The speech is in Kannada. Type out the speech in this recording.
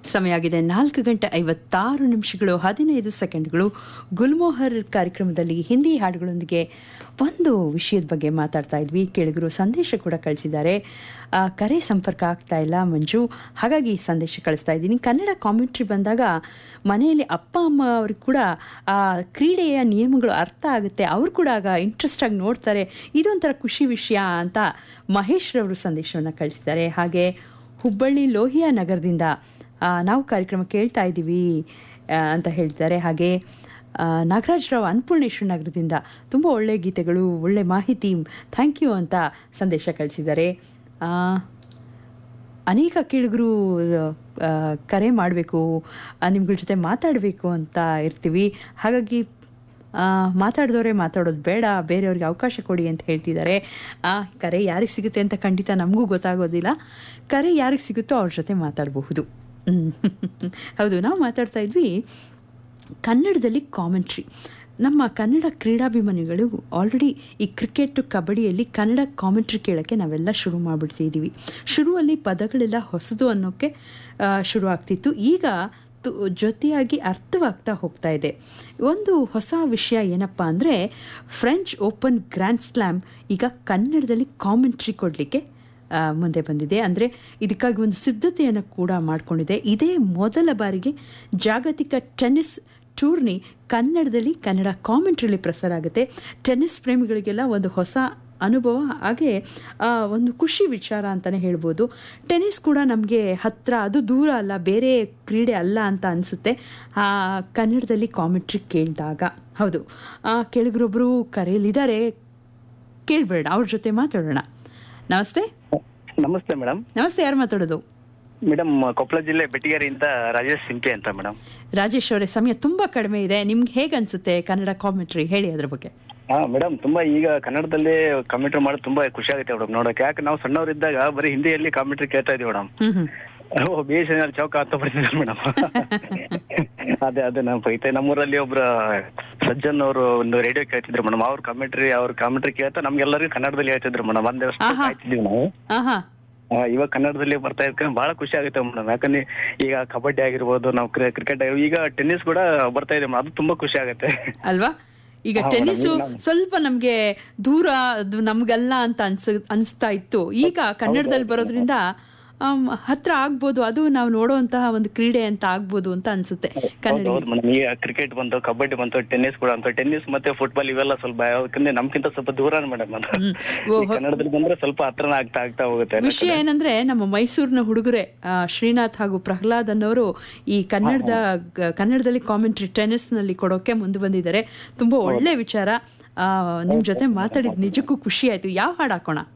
ಸಮಯ ಆಗಿದೆ ನಾಲ್ಕು ಗಂಟೆ ಐವತ್ತಾರು ನಿಮಿಷಗಳು ಹದಿನೈದು ಸೆಕೆಂಡ್ಗಳು ಗುಲ್ಮೋಹರ್ ಕಾರ್ಯಕ್ರಮದಲ್ಲಿ ಹಿಂದಿ ಹಾಡುಗಳೊಂದಿಗೆ ಒಂದು ವಿಷಯದ ಬಗ್ಗೆ ಮಾತಾಡ್ತಾ ಇದ್ವಿ ಕೇಳಿಗರು ಸಂದೇಶ ಕೂಡ ಕಳಿಸಿದ್ದಾರೆ ಆ, ಕರೆ ಸಂಪರ್ಕ ಆಗ್ತಾ ಇಲ್ಲ ಮಂಜು ಹಾಗಾಗಿ ಈ ಸಂದೇಶ ಕಳಿಸ್ತಾ ಇದ್ದೀನಿ ಕನ್ನಡ ಕಾಮೆಂಟ್ರಿ ಬಂದಾಗ ಮನೆಯಲ್ಲಿ ಅಪ್ಪ ಅಮ್ಮ ಅವ್ರಿಗೆ ಕೂಡ ಆ ಕ್ರೀಡೆಯ ನಿಯಮಗಳು ಅರ್ಥ ಆಗುತ್ತೆ ಅವ್ರು ಕೂಡ ಆಗ ಇಂಟ್ರೆಸ್ಟ್ ಆಗಿ ನೋಡ್ತಾರೆ ಇದೊಂಥರ ಖುಷಿ ವಿಷಯ ಅಂತ ಮಹೇಶ್ ರವರು ಸಂದೇಶವನ್ನು ಕಳಿಸಿದ್ದಾರೆ ಹಾಗೆ ಹುಬ್ಬಳ್ಳಿ ಲೋಹಿಯಾ ನಗರದಿಂದ ಆ, ನಾವು ಕಾರ್ಯಕ್ರಮ ಕೇಳ್ತಾ ಇದ್ದೀವಿ ಆ, ಅಂತ ಹೇಳ್ತಾರೆ ಹಾಗೆ ಆ, ನಾಗರಾಜರಾವ್ ಅನ್ನಪೂರ್ಣೇಶ್ವರ ನಗರದಿಂದ ತುಂಬ ಒಳ್ಳೆ ಗೀತೆಗಳು ಒಳ್ಳೆ ಮಾಹಿತಿ ಥ್ಯಾಂಕ್ ಯು ಅಂತ ಸಂದೇಶ ಕಳಿಸಿದ್ದಾರೆ ಆ, ಅನೇಕ ಕೇಳುಗರು ಆ, ಕರೆ ಮಾಡಬೇಕು ನಿಮ್ಗಳ ಜೊತೆ ಮಾತಾಡಬೇಕು ಅಂತ ಇರ್ತೀವಿ ಹಾಗಾಗಿ ಆ, ಮಾತಾಡಿದವರೇ ಮಾತಾಡೋದು ಬೇಡ ಬೇರೆಯವ್ರಿಗೆ ಅವಕಾಶ ಕೊಡಿ ಅಂತ ಹೇಳ್ತಿದ್ದಾರೆ ಆ ಕರೆ ಯಾರಿಗೆ ಸಿಗುತ್ತೆ ಅಂತ ಖಂಡಿತ ನಮಗೂ ಗೊತ್ತಾಗೋದಿಲ್ಲ ಕರೆ ಯಾರಿಗೆ ಸಿಗುತ್ತೋ ಅವ್ರ ಜೊತೆ ಮಾತಾಡಬಹುದು ಹ್ಮ್. ಹೌದು ನಾವು ಮಾತಾಡ್ತಾ ಇದ್ವಿ ಕನ್ನಡದಲ್ಲಿ ಕಾಮೆಂಟ್ರಿ ನಮ್ಮ ಕನ್ನಡ ಕ್ರೀಡಾಭಿಮಾನಿಗಳು ಆಲ್ರೆಡಿ ಈ ಕ್ರಿಕೆಟ್ ಕಬಡ್ಡಿಯಲ್ಲಿ ಕನ್ನಡ ಕಾಮೆಂಟ್ರಿ ಕೇಳೋಕ್ಕೆ ನಾವೆಲ್ಲ ಶುರು ಮಾಡಿಬಿಡ್ತಿದ್ದೀವಿ ಶುರುವಲ್ಲಿ ಪದಗಳೆಲ್ಲ ಹೊಸದು ಅನ್ನೋಕ್ಕೆ ಆ, ಶುರು ಆಗ್ತಿತ್ತು ಈಗ ತು ಜೊತೆಯಾಗಿ ಅರ್ಥವಾಗ್ತಾ ಹೋಗ್ತಾ ಇದೆ ಒಂದು ಹೊಸ ವಿಷಯ ಏನಪ್ಪ ಅಂದರೆ ಫ್ರೆಂಚ್ ಓಪನ್ ಗ್ರ್ಯಾಂಡ್ ಸ್ಲ್ಯಾಮ್ ಈಗ ಕನ್ನಡದಲ್ಲಿ ಕಾಮೆಂಟ್ರಿ ಕೊಡಲಿಕ್ಕೆ ಆ, ಮುಂದೆ ಬಂದಿದೆ ಅಂದರೆ ಇದಕ್ಕಾಗಿ ಒಂದು ಸಿದ್ಧತೆಯನ್ನು ಕೂಡ ಮಾಡಿಕೊಂಡಿದೆ ಇದೇ ಮೊದಲ ಬಾರಿಗೆ ಜಾಗತಿಕ ಟೆನ್ನಿಸ್ ಟೂರ್ನಿ ಕನ್ನಡದಲ್ಲಿ ಕನ್ನಡ ಕಾಮೆಂಟ್ರಿಲಿ ಪ್ರಸಾರ ಆಗುತ್ತೆ ಟೆನ್ನಿಸ್ ಪ್ರೇಮಿಗಳಿಗೆಲ್ಲ ಒಂದು ಹೊಸ ಅನುಭವ ಹಾಗೆ ಆ, ಒಂದು ಖುಷಿ ವಿಚಾರ ಅಂತಲೇ ಹೇಳ್ಬೋದು ಟೆನ್ನಿಸ್ ಕೂಡ ನಮಗೆ ಹತ್ತಿರ ಅದು ದೂರ ಅಲ್ಲ ಬೇರೆ ಕ್ರೀಡೆ ಅಲ್ಲ ಅಂತ ಅನಿಸುತ್ತೆ ಕನ್ನಡದಲ್ಲಿ ಕಾಮೆಂಟ್ರಿ ಕೇಳಿದಾಗ ಹೌದು ಆ, ಕೆಳಗರೊಬ್ಬರು ಕರೆಯಲಿದ್ದಾರೆ ಕೇಳಬೇಡ ಅವ್ರ ಜೊತೆ ಮಾತಾಡೋಣ ನಮಸ್ತೆ ನಮಸ್ತೆ ಮೇಡಮ್ ನಮಸ್ತೆ ಯಾರು ಮಾತಾಡೋದು ಮೇಡಮ್ ಕೊಪ್ಪಳ ಜಿಲ್ಲೆ ಬೆಟ್ಟಿಗೇರಿಯಿಂದ ರಾಜೇಶ್ ಸಿಂಪೆ ಅಂತ ಮೇಡಮ್ ರಾಜೇಶ್ ಅವರೇ ಸಮಯ ತುಂಬಾ ಕಡಿಮೆ ಇದೆ ನಿಮ್ಗೆ ಹೇಗೆ ಅನ್ಸುತ್ತೆ ಕನ್ನಡ ಕಾಮೆಂಟ್ರಿ ಹೇಳಿ ಅದ್ರ ಬಗ್ಗೆ ಹಾ ಮೇಡಮ್ ತುಂಬಾ ಈಗ ಕನ್ನಡದಲ್ಲಿ ಕಾಮೆಂಟ್ರಿ ಮಾಡೋದು ತುಂಬಾ ಖುಷಿ ಆಗುತ್ತೆ ಮೇಡಮ್ ನೋಡಕ್ಕೆ ಯಾಕೆ ನಾವು ಸಣ್ಣವರಿದ್ದಾಗ ಬರೀ ಹಿಂದಿಯಲ್ಲಿ ಕಾಮೆಂಟ್ರಿ ಕೇಳ್ತಾ ಇದ್ವಿ ಮೇಡಮ್ ಹ್ಮ್ ಹ್ಮ್ ಓ ಬಿ ಎಸ್ ಎನ್ ಚೌಕ ಅಂತ ಬರ್ತಿದ್ರು ಮೇಡಮ್ ಅದೇ ಅದೇ ನಮ್ಮ ಐತೆ ನಮ್ಮೂರಲ್ಲಿ ಒಬ್ರು ಸಜ್ಜನ್ ಅವರು ಒಂದು ರೇಡಿಯೋ ಕೇಳ್ತಿದ್ರು ಮೇಡಮ್ ಅವ್ರ ಕಾಮೆಂಟ್ರಿ ಅವ್ರ ಕಾಮೆಂಟ್ರಿ ಕೇಳ್ತಾ ನಮ್ಗೆಲ್ಲರಿಗೂ ಕನ್ನಡದಲ್ಲಿ ಹೇಳ್ತಿದ್ರು ಮೇಡಮ್ ಒಂದೇ ವರ್ಷ ಆಹಾ. ಕಾಯ್ತಿದ್ವಿ ನಾವು ಆಹಾ ಆ, ಇವಾಗ ಕನ್ನಡದಲ್ಲಿ ಬರ್ತಾ ಇದ್ಕೊಂಡು ಬಹಳ ಖುಷಿ ಆಗುತ್ತೆ ಮೇಡಮ್ ಯಾಕಂದ್ರೆ ಈಗ ಕಬಡ್ಡಿ ಆಗಿರ್ಬೋದು ನಾವು ಕ್ರಿಕೆಟ್ ಈಗ ಟೆನ್ನಿಸ್ ಕೂಡ ಬರ್ತಾ ಇದೆ ಮೇಡಮ್ ಅದು ತುಂಬಾ ಖುಷಿ ಆಗುತ್ತೆ ಅಲ್ವಾ ಈಗ ಹಾ, ಟೆನ್ನಿಸು ಮೇಡಮ್, ನಾನು- ಸ್ವಲ್ಪ ನಮ್ಗೆ ದೂರ ಅದು ನಮ್ಗಲ್ಲ ಅಂತ ಅನ್ಸ ಅನ್ಸ್ತಾ ಇತ್ತು ಈಗ ಕನ್ನಡದಲ್ಲಿ ಬರೋದ್ರಿಂದ ಆಮ್, ಹತ್ರ ಆಗ್ಬೋದು ಅದು ನಾವು ನೋಡುವಂತಹ ಒಂದು ಕ್ರೀಡೆ ಅಂತ ಆಗ್ಬೋದು ಅಂತ ಅನ್ಸುತ್ತೆ ಕನ್ನಡ ಹೌದು ಮೇಡಮ್ ಈಗ ಕ್ರಿಕೆಟ್ ಬಂತು ಕಬಡ್ಡಿ ಬಂತು ಟೆನ್ನಿಸ್ ಕೂಡ ಬಂತು ಟೆನ್ನಿಸ್ ಮತ್ತೆ ಫುಟ್ಬಾಲ್ ಇವೆಲ್ಲ ಸ್ವಲ್ಪ ಯಾಕಂದ್ರೆ ನಮ್ಗಿಂತ ಸ್ವಲ್ಪ ದೂರ ಮೇಡಮ್ ಅದು ಹ್ಮ್. ಓ, ಈ ಕನ್ನಡದಲ್ಲಿ ಬಂದ್ರೆ ಸ್ವಲ್ಪ ಹತ್ರನ ಆಗ್ತಾ ಆಗ್ತಾ ಹೋಗುತ್ತೆ ವಿಷಯ ಏನಂದ್ರೆ ನಮ್ಮ ಮೈಸೂರಿನ ಹುಡುಗರೆ ಆ, ಶ್ರೀನಾಥ್ ಹಾಗೂ ಪ್ರಹ್ಲಾದ್ ಅನ್ನೋರು ಈ ಕನ್ನಡದ ಗ- ಕನ್ನಡದಲ್ಲಿ ಕಾಮೆಂಟ್ರಿ ಟೆನ್ನಿಸ್ ನಲ್ಲಿ ಕೊಡೋಕೆ ಮುಂದೆ ಬಂದಿದ್ದಾರೆ ತುಂಬಾ ಒಳ್ಳೆ ವಿಚಾರ ಆ, ನಿಮ್ ಜೊತೆ ಮಾತಾಡಿದ್ ನಿಜಕ್ಕೂ ಖುಷಿ ಆಯ್ತು ಯಾವ ಹಾಡು ಹಾಕೋಣ